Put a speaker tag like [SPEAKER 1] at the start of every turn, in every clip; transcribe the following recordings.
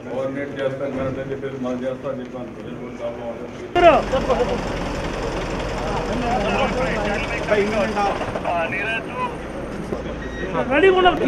[SPEAKER 1] coordinate చేస్తాం correct అని చెప్పేసి మనం చేస్తాం అని చెప్పాను ప్రజలు కూడా ప్రాబ్లం అవుతుంది
[SPEAKER 2] రెడీ ఉండాలి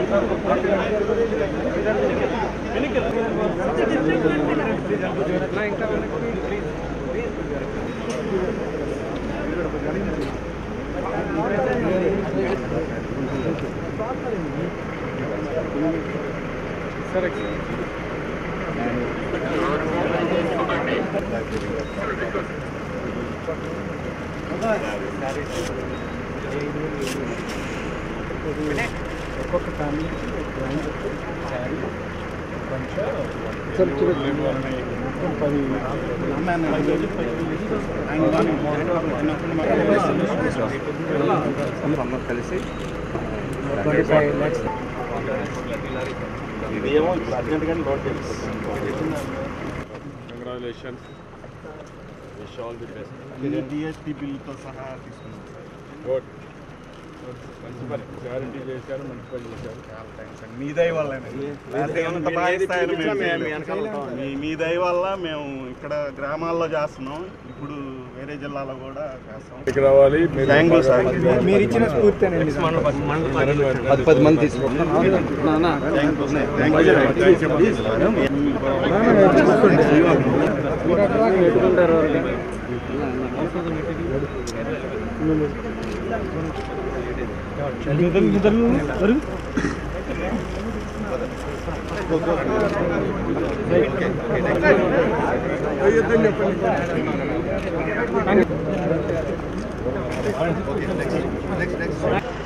[SPEAKER 3] ఒక్కొక్క ఫ్యామిలీకి గ్రాండ్ శారీ పది
[SPEAKER 4] కలిసి
[SPEAKER 3] ట్వంటీ ఫైవ్ ల్యాక్స్
[SPEAKER 4] ఇదేమో అర్జెంట్గా లోడ్ చేస్తాం
[SPEAKER 1] congratulations wish all the best
[SPEAKER 4] DSP బిల్తో సహా తీసుకున్నాం
[SPEAKER 1] గుడ్ మంచి పని గ్యారంటీ చేశారు మంచి పని చేశారు
[SPEAKER 4] చాలా థ్యాంక్స్ అండి మీ దయ వల్ల ఎంత బాగా ఇస్తాయని మేము మీ మీ దయ వల్ల మేము ఇక్కడ గ్రామాల్లో చేస్తున్నాం ఇప్పుడు వేరే జిల్లాలో కూడా చేస్తాం
[SPEAKER 1] ఇక్కడ రావాలి మీరు
[SPEAKER 4] థ్యాంక్ యూ సార్
[SPEAKER 3] మీరు ఇచ్చిన స్ఫూర్తినండి
[SPEAKER 4] పది పది మంది తీసుకుంటాం
[SPEAKER 3] పెట్టుకుంటారు
[SPEAKER 4] నెక్స్ట్ నెక్స్ట్